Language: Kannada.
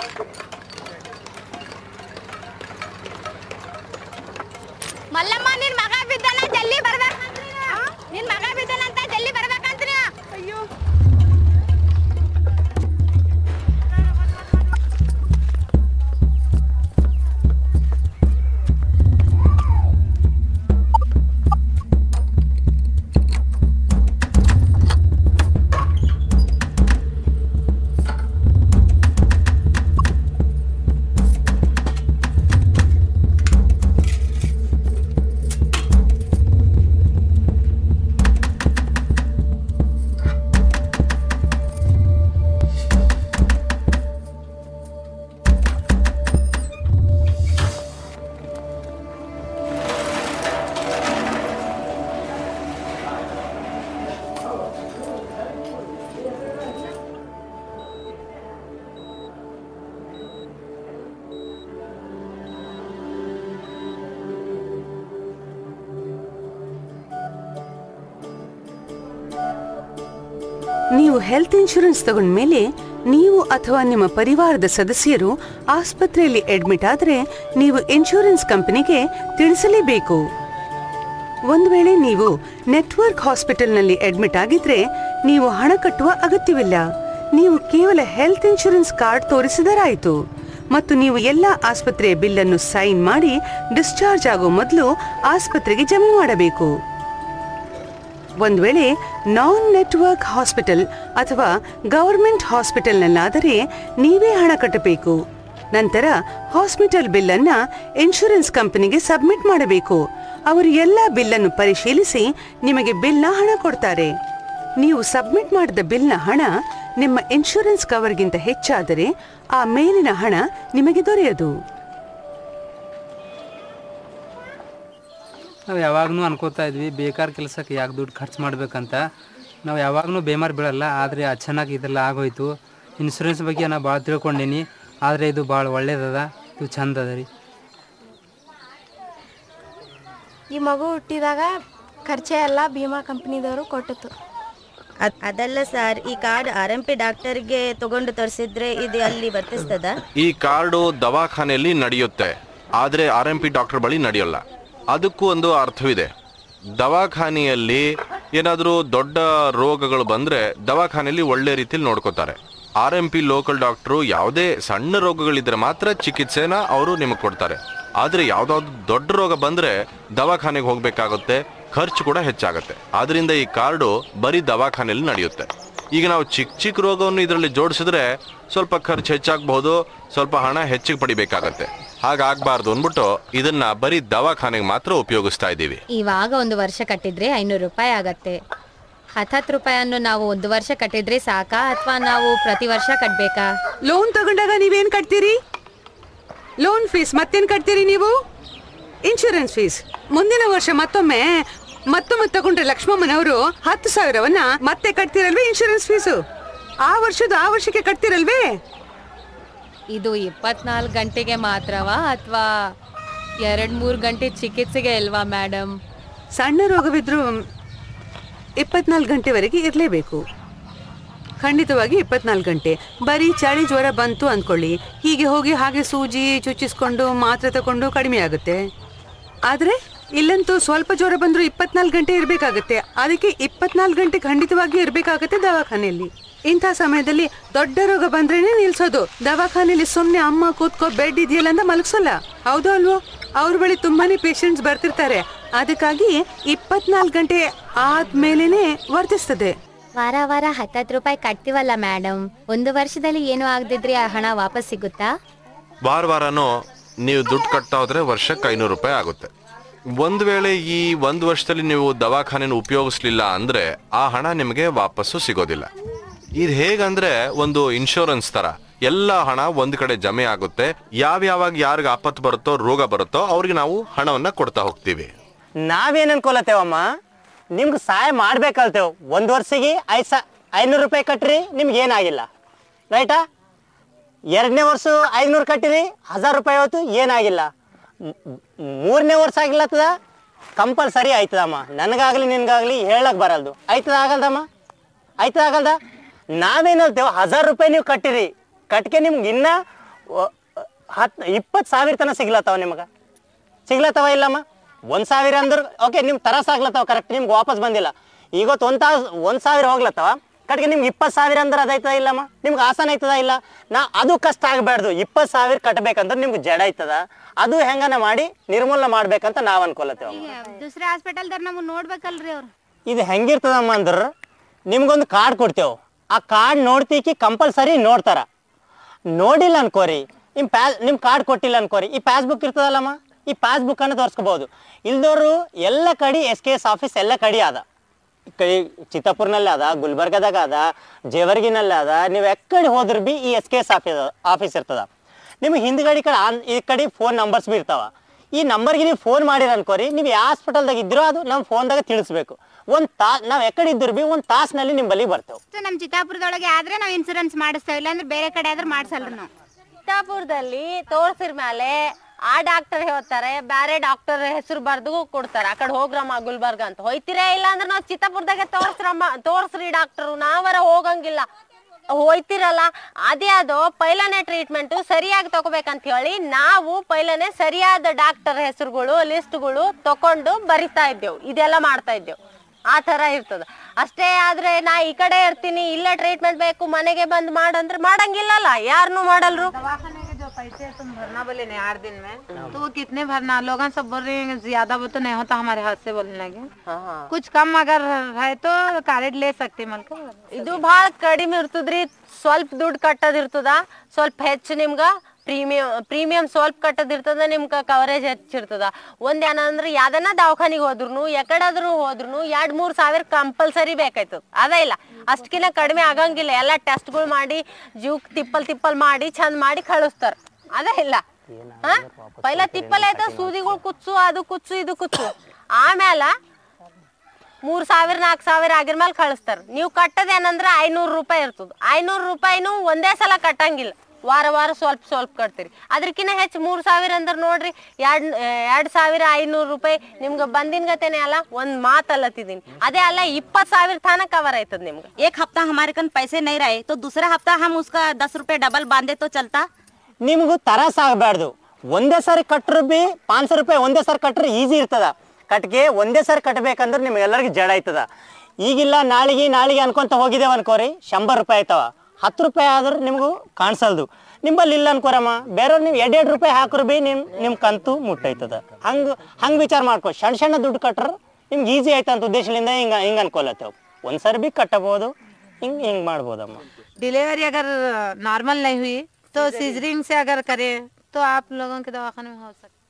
ಮಲ್ಲಮ್ಮ ನಿನ್ ಮಗ ಬಿದ್ದಾನ ಜಲ್ದಿ ಬರ್ಬೇಕಂತ ನಿನ್ ಮಗ ಬಿದ್ದಾನಂತ ಜಲ್ದಿ ಬರ್ಬೇಕಂತ ಅಯ್ಯೋ ನೀವು ಹೆಲ್ತ್ ಇನ್ಶೂರೆನ್ಸ್ ತಗೊಂಡ್ಮೇಲೆ ನೀವು ಅಥವಾ ನಿಮ್ಮ ಪರಿವಾರದ ಸದಸ್ಯರು ಆಸ್ಪತ್ರೆಯಲ್ಲಿ ಅಡ್ಮಿಟ್ ಆದ್ರೆ ನೀವು ಇನ್ಶೂರೆನ್ಸ್ ಕಂಪನಿಗೆ ತಿಳಿಸಲೇಬೇಕು ಒಂದು ವೇಳೆ ನೀವು ನೆಟ್ವರ್ಕ್ ಹಾಸ್ಪಿಟಲ್ನಲ್ಲಿ ಅಡ್ಮಿಟ್ ಆಗಿದ್ರೆ ನೀವು ಹಣ ಕಟ್ಟುವ ಅಗತ್ಯವಿಲ್ಲ ನೀವು ಕೇವಲ ಹೆಲ್ತ್ ಇನ್ಶೂರೆನ್ಸ್ ಕಾರ್ಡ್ ತೋರಿಸಿದರಾಯಿತು ಮತ್ತು ನೀವು ಎಲ್ಲ ಆಸ್ಪತ್ರೆಯ ಬಿಲ್ಲನ್ನು ಸೈನ್ ಮಾಡಿ ಡಿಸ್ಚಾರ್ಜ್ ಆಗೋ ಮೊದಲು ಆಸ್ಪತ್ರೆಗೆ ಜಮಾ ಮಾಡಬೇಕು ಒಂದ್ ವೇಳೆ ನಾನ್ ನೆಟ್ವರ್ಕ್ ಹಾಸ್ಪಿಟಲ್ ಅಥವಾ ಗವರ್ಮೆಂಟ್ ಹಾಸ್ಪಿಟಲ್ನಲ್ಲಾದರೆ ನೀವೇ ಹಣ ಕಟ್ಟಬೇಕು ನಂತರ ಹಾಸ್ಪಿಟಲ್ ಬಿಲ್ ಅನ್ನ ಇನ್ಶೂರೆನ್ಸ್ ಕಂಪನಿಗೆ ಸಬ್ಮಿಟ್ ಮಾಡಬೇಕು ಅವರು ಎಲ್ಲ ಬಿಲ್ಲನ್ನು ಪರಿಶೀಲಿಸಿ ನಿಮಗೆ ಬಿಲ್ನ ಹಣ ಕೊಡ್ತಾರೆ ನೀವು ಸಬ್ಮಿಟ್ ಮಾಡಿದ ಬಿಲ್ನ ಹಣ ನಿಮ್ಮ ಇನ್ಶೂರೆನ್ಸ್ ಕವರ್ಗಿಂತ ಹೆಚ್ಚಾದರೆ ಆ ಮೇಲಿನ ಹಣ ನಿಮಗೆ ದೊರೆಯದು ನಾವು ಯಾವಾಗಲೂ ಅನ್ಕೋತಾ ಇದ್ವಿ ಬೇಕಾದ ಕೆಲಸಕ್ಕೆ ಯಾಕೆ ದುಡ್ಡು ಖರ್ಚು ಮಾಡ್ಬೇಕಂತ ನಾವು ಯಾವಾಗಲೂ ಬೇಮಾರ್ ಬೀಳಲ್ಲ ಆದರೆ ಅಚಾನಕ್ ಇದೆಲ್ಲ ಆಗೋಯ್ತು ಇನ್ಶೂರೆನ್ಸ್ ಬಗ್ಗೆ ನಾನು ಭಾಳ ತಿಳ್ಕೊಂಡೀನಿ ಆದರೆ ಇದು ಭಾಳ ಒಳ್ಳೇದದ ಇದು ಚಂದ ಅದ ರೀ ಈ ಮಗು ಹುಟ್ಟಿದಾಗ ಖರ್ಚೆ ಎಲ್ಲ ಭೀಮಾ ಕಂಪ್ನಿದವರು ಕೊಟ್ಟಿತ್ತು ಅದ್- ಅದಲ್ಲ ಸರ್ ಈ ಕಾರ್ಡ್ ಆರ್ ಎಂ ಪಿ ಡಾಕ್ಟರ್ಗೆ ತಗೊಂಡು ತೋರಿಸಿದ್ರೆ ಇದು ಅಲ್ಲಿ ವರ್ತಿಸ್ತದ ಈ ಕಾರ್ಡು ದವಾಖಾನೆಯಲ್ಲಿ ನಡೆಯುತ್ತೆ ಆದರೆ ಆರ್ ಎಂ ಪಿ ಡಾಕ್ಟರ್ ಬಳಿ ನಡೆಯೋಲ್ಲ ಅದಕ್ಕೂ ಒಂದು ಅರ್ಥವಿದೆ ದವಾಖಾನೆಯಲ್ಲಿ ಏನಾದರೂ ದೊಡ್ಡ ರೋಗಗಳು ಬಂದರೆ ದವಾಖಾನೆಯಲ್ಲಿ ಒಳ್ಳೆ ರೀತಿಯಲ್ಲಿ ನೋಡ್ಕೋತಾರೆ R M P local doctor ಯಾವುದೇ ಸಣ್ಣ ರೋಗಗಳಿದ್ರೆ ಮಾತ್ರ ಚಿಕಿತ್ಸೆನ ಅವರು ನಿಮಗೆ ಕೊಡ್ತಾರೆ ಆದರೆ ಯಾವುದಾದ್ರು ದೊಡ್ಡ ರೋಗ ಬಂದರೆ ದವಾಖಾನೆಗೆ ಹೋಗಬೇಕಾಗುತ್ತೆ ಖರ್ಚು ಕೂಡ ಹೆಚ್ಚಾಗುತ್ತೆ ಆದ್ರಿಂದ ಈ ಕಾರ್ಡು ಬರೀ ದವಾಖಾನೆಯಲ್ಲಿ ನಡೆಯುತ್ತೆ ಈಗ ನಾವು ಚಿಕ್ಕ ಚಿಕ್ಕ ರೋಗವನ್ನು ಇದರಲ್ಲಿ ಜೋಡಿಸಿದ್ರೆ ಸ್ವಲ್ಪ ಖರ್ಚು ಹೆಚ್ಚಾಗಬಹುದು ಸ್ವಲ್ಪ ಹಣ ಹೆಚ್ಚಿಗೆ ಪಡಿಬೇಕಾಗತ್ತೆ ಹಾಗಾಗಬಾರ್ದು ಅಂದ್ಬಿಟ್ಟು ಇದನ್ನ ಬರೀ ದವಾಖಾನೆಗೆ ಮಾತ್ರ ಉಪಯೋಗಿಸ್ತಾ ಇದ್ದೀವಿ ಇವಾಗ ಒಂದು ವರ್ಷ ಕಟ್ಟಿದ್ರೆ ಐನೂರು ರೂಪಾಯಿ ಆಗತ್ತೆ ಹತ್ತತ್ತು ರೂಪಾಯಿಯನ್ನು ನಾವು ಒಂದು ವರ್ಷ ಕಟ್ಟಿದ್ರೆ ಸಾಕಾ ಅಥವಾ ನಾವು ಪ್ರತಿ ವರ್ಷ ಕಟ್ಬೇಕಾ ಲೋನ್ ತಗೊಂಡಾಗ ನೀವೇನ್ ಕಟ್ತೀರಿ ಲೋನ್ ಫೀಸ್ ಮತ್ತೇನ್ ಕಟ್ತೀರಿ ನೀವು ಇನ್ಶೂರೆನ್ಸ್ ಫೀಸ್ ಮುಂದಿನ ವರ್ಷ ಮತ್ತೊಮ್ಮೆ ಮತ್ತೊಮ್ಮೆ ತಗೊಂಡ್ರೆ ಲಕ್ಷ್ಮಮ್ಮನವರು ಹತ್ತು ಸಾವಿರವನ್ನ ಮತ್ತೆ ಕಟ್ತಿರಲ್ವೇ ಇನ್ಶೂರೆನ್ಸ್ ಫೀಸು ಆ ವರ್ಷದ ಆ ವರ್ಷಕ್ಕೆ ಕಟ್ತಿರಲ್ವೇ ಇದು ಇಪ್ಪತ್ನಾಲ್ಕು ಗಂಟೆಗೆ ಮಾತ್ರವಾ ಅಥವಾ ಎರಡು ಮೂರು ಗಂಟೆ ಚಿಕಿತ್ಸೆಗೆ ಅಲ್ವಾ ಮೇಡಮ್ ಸಣ್ಣ ರೋಗವಿದ್ರು ಇಪ್ಪತ್ನಾಲ್ಕು ಗಂಟೆವರೆಗೆ ಇರಲೇಬೇಕು ಖಂಡಿತವಾಗಿ ಇಪ್ಪತ್ನಾಲ್ಕು ಗಂಟೆ ಬರೀ ಚಳಿ ಜ್ವರ ಬಂತು ಅಂದ್ಕೊಳ್ಳಿ ಹೀಗೆ ಹೋಗಿ ಹಾಗೆ ಸೂಜಿ ಚುಚ್ಚಿಸ್ಕೊಂಡು ಮಾತ್ರೆ ತಗೊಂಡು ಕಡಿಮೆ ಆಗುತ್ತೆ ಆದರೆ ಇಲ್ಲಂತೂ ಸ್ವಲ್ಪ ಜ್ವರ ಬಂದರೂ ಇಪ್ಪತ್ನಾಲ್ಕು ಗಂಟೆ ಇರಬೇಕಾಗತ್ತೆ ಅದಕ್ಕೆ ಇಪ್ಪತ್ನಾಲ್ಕು ಗಂಟೆ ಖಂಡಿತವಾಗಿ ಇರಬೇಕಾಗತ್ತೆ ದವಾಖಾನೆಯಲ್ಲಿ ಇಂಥ ಸಮಯದಲ್ಲಿ ದೊಡ್ಡ ರೋಗ ಬಂದ್ರೇನೆ ನಿಲ್ಸೋದು ದವಾಖಾನೆಯಲ್ಲಿ ಸುಮ್ಮನೆ ಅಮ್ಮ ಕೂತ್ಕೋ ಬೆಡ್ ಇದೆಯಲ್ಲ ಅಂತ ಮಲಗಿಸೋಲ್ಲ ಹೌದು ಅಲ್ವೋ ಅವ್ರ ಬಳಿ ತುಂಬಾನೇ ಪೇಷಂಟ್ಸ್ ಬರ್ತಿರ್ತಾರೆ ಅದಕ್ಕಾಗಿ ಇಪ್ಪತ್ನಾಲ್ಕು ಗಂಟೆ ಆದ್ಮೇಲೆನೆ ವರ್ತಿಸ್ತದೆ ವಾರ ವಾರ ಹತ್ತತ್ತು ರೂಪಾಯಿ ಕಟ್ತೀವಲ್ಲ ಮೇಡಮ್ ಒಂದು ವರ್ಷದಲ್ಲಿ ಏನು ಆಗದಿದ್ರೆ ಆ ಹಣ ವಾಪಸ್ ಸಿಗುತ್ತಾ ವಾರ ವಾರನೂ ನೀವು ದುಡ್ಡು ಕಟ್ತಾ ಹೋದ್ರೆ ವರ್ಷಕ್ಕೆ ಐನೂರು ರೂಪಾಯಿ ಆಗುತ್ತೆ ಒಂದು ವೇಳೆ ಈ ಒಂದು ವರ್ಷದಲ್ಲಿ ನೀವು ದವಾಖಾನೆನ ಉಪಯೋಗಿಸ್ಲಿಲ್ಲ ಅಂದ್ರೆ ಆ ಹಣ ನಿಮಗೆ ವಾಪಸ್ಸು ಸಿಗೋದಿಲ್ಲ ಇದು ಹೇಗಂದ್ರೆ ಒಂದು ಇನ್ಶೂರೆನ್ಸ್ ತರ ಎಲ್ಲ ಹಣ ಒಂದ್ ಕಡೆ ಜಮೆ ಆಗುತ್ತೆ ಯಾವ್ಯಾವಾಗ ಯಾರಿಗೆ ಆಪತ್ತು ಬರುತ್ತೋ ರೋಗ ಬರುತ್ತೋ ಅವ್ರಿಗೆ ನಾವು ಹಣವನ್ನ ಕೊಡ್ತಾ ಹೋಗ್ತೀವಿ ನಾವೇನ್ ಅನ್ಕೊಲತ್ತೇವಮ್ಮ ನಿಮ್ಗೆ ಸಹಾಯ ಮಾಡ್ಬೇಕಲ್ತೇವ್ ಒಂದು ವರ್ಷಕ್ಕೆ ಐದು ಸಾ ಐನೂರು ರೂಪಾಯಿ ಕಟ್ರಿ ನಿಮ್ಗೆ ಏನಾಗಿಲ್ಲ ರೈಟಾ ಎರಡನೇ ವರ್ಷ ಐನೂರು ಕಟ್ಟಿರಿ ಹಜಾರ್ ರೂಪಾಯಿ ಹೊತ್ತು ಏನಾಗಿಲ್ಲ ಮ್- ಮ್- ಮೂರನೇ ವರ್ಷ ಆಗಿಲ್ಲತ್ತದ ಕಂಪಲ್ಸರಿ ಆಯ್ತದಮ್ಮ ನನಗಾಗ್ಲಿ ನಿನ್ಗಾಗ್ಲಿ ಹೇಳಕ್ ಬರಲ್ದು ಆಯ್ತದ ಆಗಲ್ದಮ್ಮ ಆಯ್ತದ ಆಗಲ್ದ ನಾವೇನ್ ಹೇಳ್ತೇವೆ ಹಜಾರ್ ರೂಪಾಯಿ ನೀವು ಕಟ್ಟಿರಿ ಕಟ್ಕೆ ನಿಮ್ಗೆ ಇನ್ನ ಹತ್ತು ಇಪ್ಪತ್ತು ಸಾವಿರ ತನಕ ಸಿಗ್ಲತ್ತಾವ ನಿಮಗೆ ಸಿಗ್ಲತ್ತವ ಇಲ್ಲಮ್ಮ ಒಂದು ಸಾವಿರ ಅಂದ್ರೆ ಓಕೆ ನಿಮ್ಗೆ ತರಸ್ ಆಗ್ಲತ್ತವ ಕರೆಕ್ಟ್ ನಿಮ್ಗೆ ವಾಪಸ್ ಬಂದಿಲ್ಲ ಈಗೊತ್ತು ಒಂದು ತಾಸು ಒಂದು ಸಾವಿರ ಹೋಗ್ಲತ್ತವ ಕಡೆಗೆ ನಿಮ್ಗೆ ಇಪ್ಪತ್ತು ಸಾವಿರ ಅಂದ್ರೆ ಅದೈತದ ಇಲ್ಲಮ್ಮ ನಿಮ್ಗೆ ಆಸನ ಐತದ ಇಲ್ಲ ನಾ ಅದು ಕಷ್ಟ ಆಗಬಾರ್ದು ಇಪ್ಪತ್ತು ಸಾವಿರ ಕಟ್ಬೇಕಂದ್ರೆ ನಿಮ್ಗೆ ಜಡ ಐತದ ಅದು ಹೆಂಗನ ಮಾಡಿ ನಿರ್ಮೂಲನೆ ಮಾಡ್ಬೇಕಂತ ನಾವು ಅನ್ಕೊಳತ್ತೇವ ದುಸರೆ ಹಾಸ್ಪಿಟಲ್ದಾರ ನಮಗೆ ನೋಡ್ಬೇಕಲ್ರಿ ಅವ್ರು ಇದು ಹೆಂಗಿರ್ತದಮ್ಮ ಅಂದ್ರೆ ನಿಮ್ಗೊಂದು ಕಾರ್ಡ್ ಕೊಡ್ತೇವೆ ಆ ಕಾರ್ಡ್ ನೋಡ್ತೀಕಿ ಕಂಪಲ್ಸರಿ ನೋಡ್ತಾರ ನೋಡಿಲ್ಲ ಅನ್ಕೋರಿ ನಿಮ್ಮ ಪ್ಯಾ ನಿಮ್ಮ ಕಾರ್ಡ್ ಕೊಟ್ಟಿಲ್ಲ ಅನ್ಕೋರಿ ಈ ಪಾಸ್ಬುಕ್ ಇರ್ತದಲ್ಲಮ್ಮ ಈ ಪಾಸ್ಬುಕ್ಕನ್ನು ತೋರಿಸ್ಕೋಬೋದು ಇಲ್ದೋರು ಎಲ್ಲ ಕಡೆ ಎಸ್ ಕೆ ಎಸ್ ಆಫೀಸ್ ಎಲ್ಲ ಕಡೆ ಅದ ಈ ಕಡೆ ಚಿತ್ತಾಪುರ್ನಲ್ಲಿ ಅದ ಗುಲ್ಬರ್ಗದಾಗ ಅದ ಜೇವರ್ಗಿನಲ್ಲಿ ಅದ ನೀವು ಎಕ್ಕಡೆ ಹೋದ್ರೆ B E S K S office office ಇರ್ತದ ನಿಮ್ಗೆ ಹಿಂದ್ಗಡೆ ಕಡೆ ಆನ್ ಈ ಕಡೆ ಫೋನ್ ನಂಬರ್ಸ್ ಬಿ ಇರ್ತಾವ ಈ ನಂಬರ್ಗೆ ನೀವು ಫೋನ್ ಮಾಡಿರ ಅನ್ಕೋರಿ ನೀವು ಯಾವ ಹಾಸ್ಪಿಟಲ್ದಾಗ ಇದ್ರೋ ಅದು ನಮ್ಮ ಫೋನ್ದಾಗ ತಿಳಿಸ್ಬೇಕು ಒಂದು ತಾ ನಾವು ಎಕ್ಕಡೆ ಇದ್ರು ಬಿ ಒಂದು ತಾಸಿನಲ್ಲಿ ನಿಮ್ಮ ಬಳಿ ಬರ್ತೇವೆ ನಮ್ಮ ಚಿತ್ತಾಪುರದೊಳಗೆ ಆದ್ರೆ ನಾವು ಇನ್ಸೂರೆನ್ಸ್ ಮಾಡಿಸ್ತೇವೆ ಇಲ್ಲಾಂದ್ರೆ ಬೇರೆ ಕಡೆ ಆದ್ರೆ ಮಾಡ್ಸಲ್ರಿ ನಾವು ಚಿತ್ತಾಪುರದಲ್ಲಿ ತೋರ್ಸಿರ ಮೇಲೆ ಆ ಡಾಕ್ಟರ್ ಹೇಳ್ತಾರೆ ಬೇರೆ ಡಾಕ್ಟರ್ ಹೆಸರು ಬರ್ದು ಕೊಡ್ತಾರೆ ಆ ಕಡೆ ಹೋಗ್ರಮ್ಮ ಗುಲ್ಬರ್ಗ ಅಂತ ಹೋಯ್ತಿರೇ ಇಲ್ಲ ಅಂದ್ರೆ ನಾವು ಚಿತ್ತಾಪುರದಾಗೆ ತೋರ್ಸ್ರಮ್ಮ ತೋರ್ಸ್ರಿ ಡಾಕ್ಟರು ನಾವರ ಹೋಗಂಗಿಲ್ಲ ಹೋಯ್ತಿರಲ್ಲ ಅದೇ ಅದು ಪೈಲನೆ ಟ್ರೀಟ್ಮೆಂಟ್ ಸರಿಯಾಗಿ ತಗೋಬೇಕಂತ ಹೇಳಿ ನಾವು ಪೈಲನೆ ಸರಿಯಾದ ಡಾಕ್ಟರ್ ಹೆಸರುಗಳು ಲಿಸ್ಟ್ಗಳು ತಕೊಂಡು ಬರಿತಾ ಇದ್ದೇವು ಇದೆಲ್ಲ ಮಾಡ್ತಾ ಇದ್ದೇವು ಆ ತರ ಇರ್ತದ ಅಷ್ಟೇ ಆದ್ರೆ ನಾ ಈ ಕಡೆ ಇರ್ತೀನಿ ಇಲ್ಲ ಟ್ರೀಟ್ಮೆಂಟ್ ಬೇಕು ಮನೆಗೆ ಬಂದ್ ಮಾಡಂದ್ರೆ ಮಾಡಂಗಿಲ್ಲಲ್ಲ ಯಾರನ್ನು ಮಾಡಲ್ರು दवाखाने के जो पैसे तुम भरना बोले ना आठ दिन में तो वो कितने भरना लोग सब बोल रहे हैं ज्यादा वो तो नहीं होता हमारे हाथ से बोलने लगे कुछ कम अगर है तो कार्ड ले सकते मलकर ಇದು ಬಹಳ ಕಡಿಮೆ ಇರ್ತದ್ರಿ ಸ್ವಲ್ಪ ದುಡ್ಡು ಕಟ್ಟೋದಿರ್ತದ ಸ್ವಲ್ಪ ಹೆಚ್ಚು ನಿಮ್ಗ ಪ್ರೀಮಿಯಂ ಪ್ರೀಮಿಯಂ ಸ್ವಲ್ಪ ಕಟ್ಟೋದಿರ್ತದ ನಿಮ್ಗ ಕವರೇಜ್ ಹೆಚ್ಚಿರ್ತದ ಒಂದ್ ಏನಂದ್ರೆ ಯಾವ್ದನ್ನ ದವಾಖಾನಿಗೆ ಹೋದ್ರು ಎಕಡಾದ್ರೂ ಹೋದ್ರು ಎರಡ್ ಮೂರ್ ಸಾವಿರ ಕಂಪಲ್ಸರಿ ಬೇಕಾಯ್ತದ ಅದ ಇಲ್ಲ ಅಷ್ಟಕ್ಕಿಂತ ಕಡಿಮೆ ಆಗಂಗಿಲ್ಲ ಎಲ್ಲ ಟೆಸ್ಟ್ಗಳು ಮಾಡಿ ಜೀವಕ್ ತಿಪ್ಪಲ್ ತಿಪ್ಪಲ್ ಮಾಡಿ ಚಂದ ಮಾಡಿ ಕಳಿಸ್ತಾರ ಅದೇ ಇಲ್ಲ ಹಾ ಪೈಲ ತಿಪ್ಪಲ್ ಆಯ್ತ ಸೂದಿಗಳು ಕುಚ್ಚು ಅದು ಕುಚ್ಚು ಇದು ಕುಚ್ಚು ಆಮೇಲೆ ಮೂರ್ ಸಾವಿರ ನಾಲ್ಕು ಸಾವಿರ ಆಗಿರ ಮೇಲೆ ಕಳಿಸ್ತಾರ ನೀವು ಕಟ್ಟೋದೇನಂದ್ರೆ ಐನೂರು ರೂಪಾಯಿ ಇರ್ತದ ಐನೂರು ರೂಪಾಯಿನೂ ಒಂದೇ ಸಲ ಕಟ್ಟಂಗಿಲ್ಲ ವಾರ ವಾರ ಸ್ವಲ್ಪ ಸ್ವಲ್ಪ ಕಟ್ತೀರಿ ಅದಕ್ಕಿಂತ ಹೆಚ್ಚು ಮೂರ್ ಸಾವಿರ ಅಂದ್ರೆ ನೋಡ್ರಿ ಎರಡ್ ಎರಡ್ ಸಾವಿರ ಐನೂರು ರೂಪಾಯಿ ನಿಮ್ಗೆ ಬಂದಿನ ಗತೆನೆ ಅಲ್ಲ ಒಂದ್ ಮಾತಲ್ಲತ್ತಿದ್ದೀನಿ ಅದೇ ಅಲ್ಲ ಇಪ್ಪತ್ ಸಾವಿರ ತನಕ ಕವರ್ ಆಯ್ತದ ನಿಮ್ಗೆ एक हफ्ता हमारे कन पैसे नहीं रहे तो दूसरा हफ्ता हम उसका दस रुपए डबल बांधे तो चलता ನಿಮಗೂ ತರಾಸ ಆಗಬಾರ್ದು ಒಂದೇ ಸಾರಿ ಕಟ್ರು ಬಿ ಪಾಂಚ್ ಸಾವಿರ ರೂಪಾಯಿ ಒಂದೇ ಸಾರಿ ಕಟ್ರೆ ಈಸಿ ಇರ್ತದ ಕಟ್ಗೆ ಒಂದೇ ಸಾರಿ ಕಟ್ಬೇಕಂದ್ರೆ ನಿಮ್ಗೆಲ್ಲರಿಗೂ ಜಡ ಆಯ್ತದ ಈಗಿಲ್ಲ ನಾಳೆಗೆ ನಾಳೆಗೆ ಅನ್ಕೊಂತ ಹೋಗಿದ್ದೇವೆ ಅನ್ಕೋರಿ ಶಂಬರ್ ರೂಪಾಯಿ ಆಯ್ತವ ಹತ್ತು ರೂಪಾಯಿ ಆದ್ರೂ ನಿಮಗೂ ಕಾಣಿಸಲ್ದು ನಿಂಬಲ್ಲಿ ಇಲ್ಲ ಅನ್ಕೋರಮ್ಮ ಬೇರೆಯವ್ರು ನೀವು ಎರಡು ಎರಡು ರೂಪಾಯಿ ಹಾಕ್ರು ಬಿ ನಿಮ್ ನಿಮ್ಮ ಕಂತು ಮುಟ್ಟೈತದ ಹಂಗೆ ಹಂಗೆ ವಿಚಾರ ಮಾಡ್ಕೊ ಸಣ್ಣ ಸಣ್ಣ ದುಡ್ಡು ಕಟ್ರ ನಿಮ್ಗೆ ಈಸಿ ಆಯ್ತು ಅಂತ ಉದ್ದೇಶದಿಂದ ಹಿಂಗೆ ಹಿಂಗೆ ಅನ್ಕೊಲತ್ತೇವೆ ಒಂದು ಸಾರಿ ಬಿ ಕಟ್ಟಬೋದು ಹಿಂಗೆ ಹಿಂಗೆ ಮಾಡ್ಬೋದಮ್ಮ डिलीवरी अगर नॉर्मल नहीं हुई तो सीजरिंग से अगर करें तो आप लोगों के दवाखाने में हो सकता